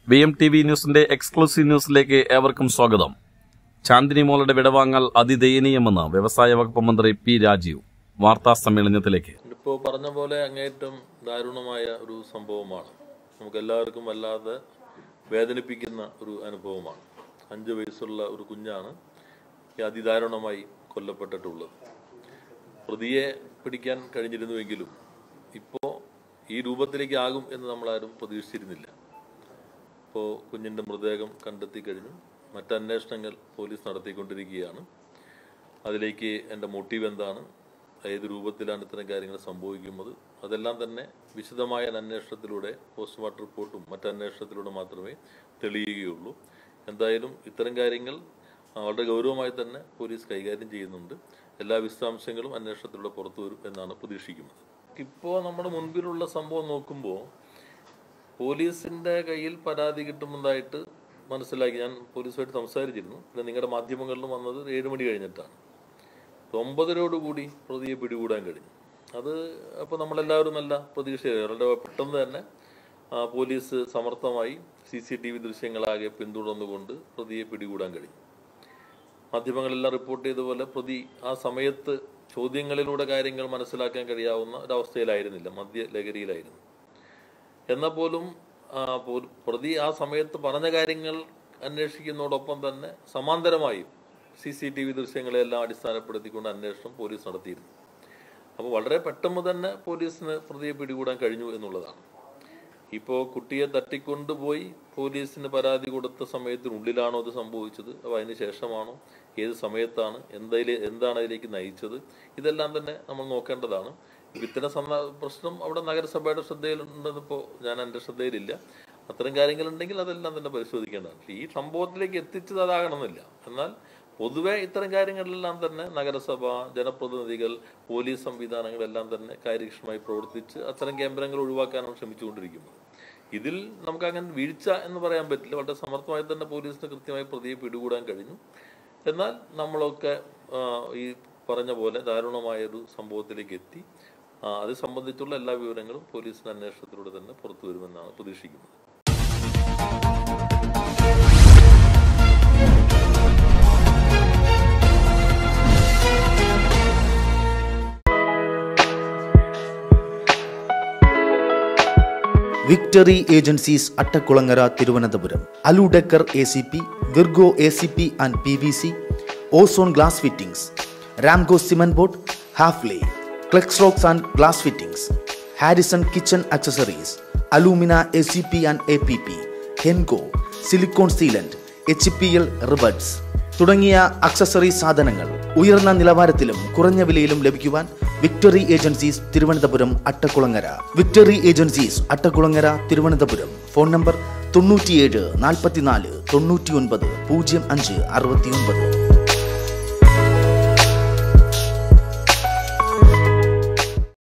B M T V ന്യൂസിന്റെ exclusive ന്യൂസിലേക്ക് ഏവർക്കും സ്വാഗതം ചാന്ദിനി മോളുടെ വിടവാങ്ങൽ അതിദയനീയമെന്ന് വ്യവസായ വകുപ്പ് മന്ത്രി പി രാജീവ് വാർത്താ സമ്മേളനത്തിലേക്ക് ഇപ്പോൾ പറഞ്ഞ പോലെ അങ്ങേറ്റം ദാരുണമായ ഒരു സംഭവമാണ് നമുക്ക് എല്ലാവർക്കും വല്ലാതെ വേദനിപ്പിക്കുന്ന ഒരു അനുഭവമാണ് അഞ്ച് വയസ്സുള്ള ഒരു കുഞ്ഞാണ് ഈ അതിദാരുണമായി കൊല്ലപ്പെട്ടിട്ടുള്ളത് പ്രതിയെ പിടിക്കാൻ കഴിഞ്ഞിരുന്നുവെങ്കിലും ഇപ്പോൾ ഈ രൂപത്തിലേക്ക് ആകും എന്ന് നമ്മളാരും പ്രതീക്ഷിച്ചിരുന്നില്ല ഇപ്പോൾ കുഞ്ഞിൻ്റെ മൃതദേഹം കണ്ടെത്തി കഴിഞ്ഞു മറ്റ് അന്വേഷണങ്ങൾ പോലീസ് നടത്തിക്കൊണ്ടിരിക്കുകയാണ് അതിലേക്ക് എൻ്റെ മോട്ടീവ് എന്താണ് ഏത് രൂപത്തിലാണ് ഇത്തരം കാര്യങ്ങൾ സംഭവിക്കുന്നത് അതെല്ലാം തന്നെ വിശദമായ അന്വേഷണത്തിലൂടെ പോസ്റ്റ്മോർട്ടം റിപ്പോർട്ടും മറ്റ് അന്വേഷണത്തിലൂടെ മാത്രമേ തെളിയുകയുള്ളൂ എന്തായാലും ഇത്തരം കാര്യങ്ങൾ ആ, വളരെ ഗൗരവമായി തന്നെ പോലീസ് കൈകാര്യം ചെയ്യുന്നുണ്ട് എല്ലാ വിശദാംശങ്ങളും അന്വേഷണത്തിലൂടെ പുറത്തു വരും എന്നാണ് പ്രതീക്ഷിക്കുന്നത് ഇപ്പോൾ നമ്മുടെ മുൻപിലുള്ള സംഭവം നോക്കുമ്പോൾ പോലീസിന്റെ കയ്യിൽ പരാതി കിട്ടുന്നതായിട്ട് മനസ്സിലാക്കി ഞാൻ പോലീസുമായിട്ട് സംസാരിച്ചിരുന്നു പിന്നെ നിങ്ങളുടെ മാധ്യമങ്ങളിലും വന്നത് ഏഴ് മണി കഴിഞ്ഞിട്ടാണ് ഒമ്പതരോടുകൂടി പ്രതിയെ പിടികൂടാൻ കഴിഞ്ഞു അത് അപ്പോൾ നമ്മളെല്ലാവരും നല്ല പ്രതീക്ഷയായി വളരെ പെട്ടെന്ന് തന്നെ ആ, പോലീസ് സമർത്ഥമായി സി സി ടി വി ദൃശ്യങ്ങളാകെ പിന്തുടർന്നുകൊണ്ട് പ്രതിയെ പിടികൂടാൻ കഴിഞ്ഞു മാധ്യമങ്ങളെല്ലാം റിപ്പോർട്ട് ചെയ്ത പോലെ പ്രതി ആ സമയത്ത് ചോദ്യങ്ങളിലൂടെ കാര്യങ്ങൾ മനസ്സിലാക്കാൻ കഴിയാവുന്ന ഒരവസ്ഥയിലായിരുന്നില്ല മദ്യ ലഹരിയിലായിരുന്നു എന്നാൽ പോലും ആ, പോ- പ്രതി ആ സമയത്ത് പറഞ്ഞ കാര്യങ്ങൾ അന്വേഷിക്കുന്നതോടൊപ്പം തന്നെ സമാന്തരമായും സി സി ടി വി ദൃശ്യങ്ങളെല്ലാം അടിസ്ഥാനപ്പെടുത്തിക്കൊണ്ട് അന്വേഷണം പോലീസ് നടത്തിയിരുന്നു അപ്പോൾ വളരെ പെട്ടെന്ന് തന്നെ പോലീസിന് പ്രതിയെ പിടികൂടാൻ കഴിഞ്ഞു എന്നുള്ളതാണ് ഇപ്പോൾ കുട്ടിയെ തട്ടിക്കൊണ്ടുപോയി പോലീസിന് പരാതി കൊടുത്ത സമയത്തിനുള്ളിലാണോ ഇത് സംഭവിച്ചത് അപ്പോൾ അതിന് ശേഷമാണോ ഏത് സമയത്താണ് എന്തായാലും എന്താണ് അതിലേക്ക് നയിച്ചത് ഇതെല്ലാം തന്നെ നമ്മൾ നോക്കേണ്ടതാണ് ഇപ്പം ഇത്തരം സന്ദ പ്രശ്നം അവിടെ നഗരസഭയുടെ ശ്രദ്ധയിലുണ്ടെന്നിപ്പോൾ ഞാൻ എൻ്റെ ശ്രദ്ധയിലില്ല അത്തരം കാര്യങ്ങളുണ്ടെങ്കിൽ അതെല്ലാം തന്നെ പരിശോധിക്കേണ്ടതാണ് ഈ സംഭവത്തിലേക്ക് എത്തിച്ചത് അതാകണമെന്നില്ല എന്നാൽ പൊതുവെ ഇത്തരം കാര്യങ്ങളിലെല്ലാം തന്നെ നഗരസഭ ജനപ്രതിനിധികൾ പോലീസ് സംവിധാനങ്ങളെല്ലാം തന്നെ കാര്യക്ഷമമായി പ്രവർത്തിച്ച് അത്തരം കേന്ദ്രങ്ങൾ ഒഴിവാക്കാനാണ് ശ്രമിച്ചുകൊണ്ടിരിക്കുന്നത് ഇതിൽ നമുക്ക് അങ്ങനെ വീഴ്ച എന്ന് പറയാൻ പറ്റില്ല വളരെ സമർത്ഥമായി തന്നെ പോലീസിന് കൃത്യമായി പ്രതിയെ പിടികൂടാൻ കഴിഞ്ഞു എന്നാൽ നമ്മളൊക്കെ ആ, ഈ പറഞ്ഞ പോലെ ദാരുണമായൊരു സംഭവത്തിലേക്ക് എത്തി ആ, അത് സംബന്ധിച്ചുള്ള എല്ലാ വിവരങ്ങളും പോലീസിന്റെ അന്വേഷണത്തിലൂടെ തന്നെ പുറത്തു വരുമെന്നാണ് പ്രതീക്ഷിക്കുന്നത് വിക്ടറി ഏജൻസീസ് അട്ടക്കുളങ്ങര തിരുവനന്തപുരം അലുഡക്കർ A C P Virgo A C P and P V C Ozone glass fittings Ramco cement board Hafele ക്ലെക്സ് rocks and glass fittings Harrison kitchen accessories Alumina A C P and A P P Henko silicone sealant H P L റിബഡ്സ് തുടങ്ങിയ accessory സാധനങ്ങൾ ഉയർന്ന നിലവാരത്തിലും കുറഞ്ഞ വിലയിലും ലഭിക്കുവാൻ victory agencies Thiruvananthapuram Attakulangara victory agencies Attakulangara Thiruvananthapuram phone number തൊണ്ണൂറ്റിയേഴ് നാൽപ്പത്തിനാല് തൊണ്ണൂറ്റി ഒൻപത് പൂജ്യം അഞ്ച് അറുപത്തി ഒൻപത്